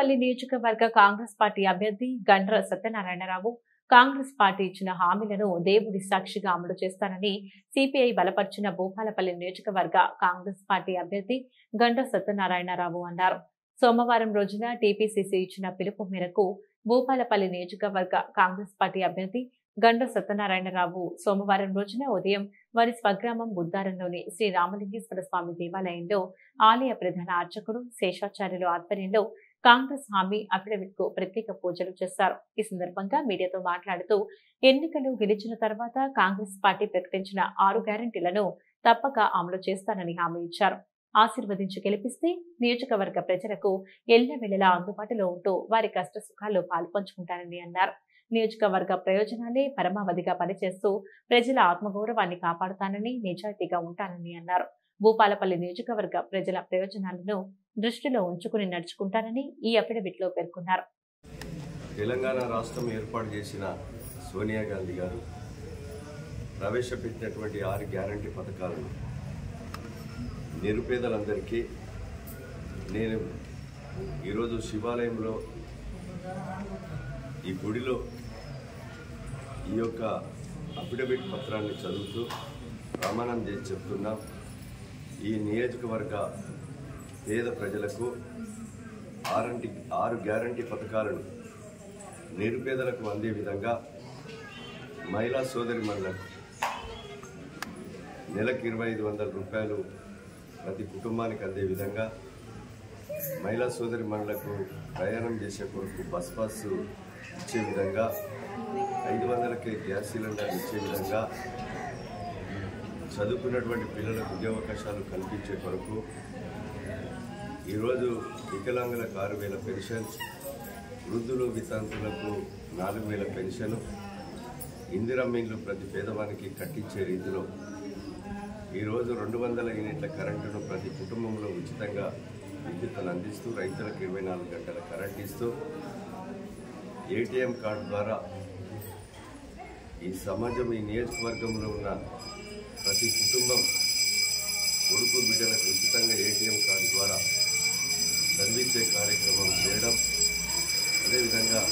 భూపాలపల్లి నియోజకవర్గ కాంగ్రెస్ పార్టీ అభ్యర్థి గండ్ర సత్యనారాయణరావు కాంగ్రెస్ పార్టీ ఇచ్చిన హామీలను దేవుడి సాక్షిగా అమలు చేస్తానని సిపిఐ బలపరిచిన భూపాలపల్లి నియోజకవర్గ కాంగ్రెస్ పార్టీ అభ్యర్థి గండ్ర సత్యనారాయణరావు అన్నారు సోమవారం రోజున టీపీసీసీ ఇచ్చిన పిలుపు మేరకు భూపాలపల్లి నియోజకవర్గ కాంగ్రెస్ పార్టీ అభ్యర్థి గండ్ర సత్యనారాయణరావు సోమవారం రోజున ఉదయం వారి స్వగ్రామం బుద్దారంలోని శ్రీ రామలింగేశ్వర స్వామి దేవాలయంలో ఆలయ ప్రధాన అర్చకుడు శేషాచార్యులు ఆధ్వర్యంలో కాంగ్రెస్ హామీ అఫిడవిట్ కు ప్రత్యేక పూజలు చేశారు ఈ సందర్భంగా మీడియాతో మాట్లాడుతూ ఎన్నికలు గెలిచిన తర్వాత కాంగ్రెస్ పార్టీ ప్రకటించిన ఆరు గ్యారంటీలను తప్పక అమలు చేస్తానని హామీ ఇచ్చారు ఆశీర్వదించి గెలిపిస్తే నియోజకవర్గ ప్రజలకు ఎల్లవెల్లలా అందుబాటులో ఉంటూ వారి కష్ట సుఖాల్లో పాల్పంచుకుంటానని అన్నారు నియోజకవర్గ ప్రయోజనాలే పరమావధిగా పనిచేస్తూ ప్రజల ఆత్మగౌరవాన్ని కాపాడుతానని నిజాయితీగా ఉంటానని అన్నారు భూపాలపల్లి నియోజకవర్గ ప్రజల ప్రయోజనాలను దృష్టిలో ఉంచుకుని నడుచుకుంటానని ఈ అఫిడవిట్ లో పేర్కొన్నారు తెలంగాణ రాష్ట్రం ఏర్పాటు చేసిన సోనియా గాంధీ గారు ప్రవేశపెట్టినటువంటి ఆరు గ్యారంటీ పథకాలను నిరుపేదలందరికీ నేను ఈరోజు శివాలయంలో ఈ గుడిలో ఈ యొక్క అఫిడవిట్ పత్రాన్ని చదువుతూ ప్రమాణం చేసి చెప్తున్నాం ఈ నియోజకవర్గ పేద ప్రజలకు ఆరంటి ఆరు గ్యారంటీ పథకాలను నిరుపేదలకు అందే విధంగా మహిళా సోదరి మహిళలకు నెలకు ఇరవై ఐదు వందల రూపాయలు ప్రతి కుటుంబానికి అందే విధంగా మహిళా సోదరి మహిళలకు ప్రయాణం చేసే కొరకు బస్ పాస్ ఇచ్చే విధంగా ఐదు వందలకే గ్యాస్ సిలిండర్ ఇచ్చే విధంగా చదువుకున్నటువంటి పిల్లలకు ఉద్యోగావకాశాలు కల్పించే కొరకు ఈరోజు వికలాంగులకు ఆరు వేల పెన్షన్ వృద్ధులు వితంతులకు నాలుగు వేల పెన్షన్ ఇందిరమ్మిండ్లు ప్రతి పేదవానికి కట్టించే రీతిలో ఈరోజు రెండు వందల యూనిట్ల కరెంటును ప్రతి కుటుంబంలో ఉచితంగా విద్యుత్తును అందిస్తూ రైతులకు ఇరవై నాలుగు గంటల కరెంట్ ఇస్తూ ఏటీఎం కార్డు ద్వారా ఈ సమాజం ఈ నియోజకవర్గంలో ఉన్న ప్రతి కుటుంబం కొడుకు బిడ్డలకు ఉచితంగా ఏటీఎం కార్డు ద్వారా చదివించే కార్యక్రమం చేయడం అదేవిధంగా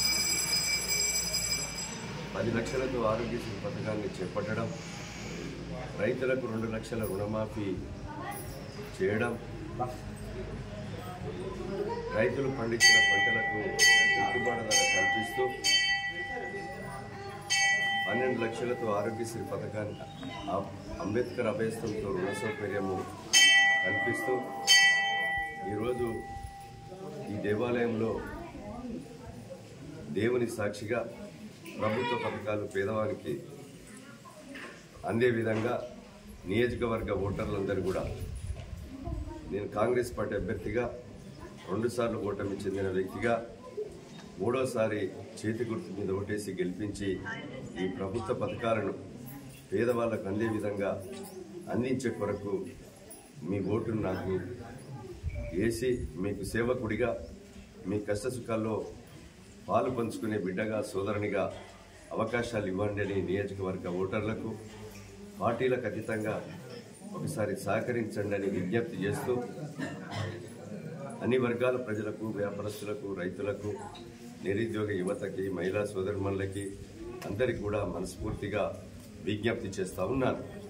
పది లక్షలతో ఆరోగ్యశ్రీ పథకాన్ని చేపట్టడం రైతులకు రెండు లక్షల రుణమాఫీ చేయడం రైతులు పండించిన పంటలకు గిట్టుబాటు ధర కల్పిస్తూ పన్నెండు లక్షలతో ఆరోగ్యశ్రీ పథకాన్ని ఆ- అంబేద్కర్ అభయస్థంతో రుణ సౌకర్యము కల్పిస్తూ ఈరోజు ఈ దేవాలయంలో దేవుని సాక్షిగా ప్రభుత్వ పథకాలు పేదవానికి అందే విధంగా నియోజకవర్గ ఓటర్లందరూ కూడా నేను కాంగ్రెస్ పార్టీ అభ్యర్థిగా రెండుసార్లు ఓటమి చెందిన వ్యక్తిగా మూడోసారి చేతి గుర్తు మీద ఓటేసి గెలిపించి ఈ ప్రభుత్వ పథకాలను పేదవాళ్ళకు అందే విధంగా అందించే కొరకు మీ ఓటును నాకు వేసి మీకు సేవకుడిగా మీ కష్ట సుఖాల్లో పాలు పంచుకునే బిడ్డగా సోదరునిగా అవకాశాలు ఇవ్వండి అని నియోజకవర్గ ఓటర్లకు పార్టీలకు అతీతంగా ఒకసారి సహకరించండి అని విజ్ఞప్తి చేస్తూ అన్ని వర్గాల ప్రజలకు వ్యాపారస్తులకు రైతులకు నిరుద్యోగ యువతకి మహిళా సోదరుమణులకి అందరికీ కూడా మనస్ఫూర్తిగా విజ్ఞప్తి చేస్తా ఉన్నాను